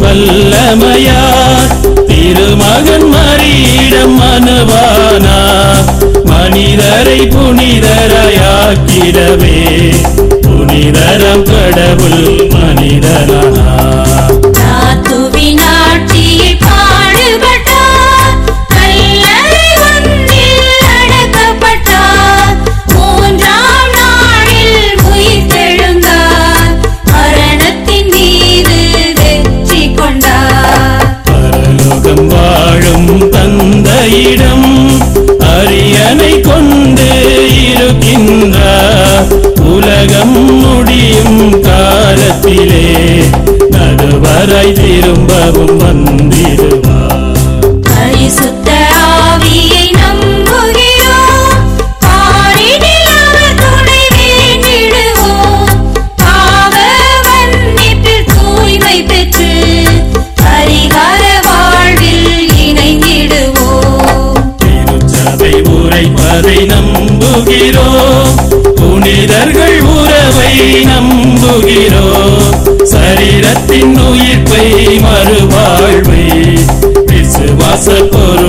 வல்லமையார் திருமகன் மறியிடம் மனுவானார் மனிதரை புனிதரையாக்கிடவே புனிதரம் கடவுள் மனிதனானார் தாத்துவின் ஆட்சியில் பாடுபட்டார் கல்லறை ஒன்றில் அடக்கப்பட்டார் மூன்றாம் நாளில் உயிர்த்தெழுந்தார் மரணத்தின் மீது வெற்றி கொண்டார் பரலோகம் வாழும் தந்தையிடம் அரியணை கொண்டு இருக்கின்றார் உலகம் முடியும் காலத்திலே நடுவரை திரும்பவும் வந்திடுவார் பரிசுத்த ஆவியை நம்புகிறோம் பாரினில் அவர் துணை வேண்டிடுவோம் பாவ மன்னிப்பில் தூய்மை பெற்று பரிகார வாழ்வில் இணைந்திடுவோம் திருச்சபை உரைப்பதை நம்புகிறோம் புனிதர்கள் உறவை நம்புகிறோம் சரீரத்தின் உயிர்ப்பை மறுவாழ்வை விசுவாச பொருள்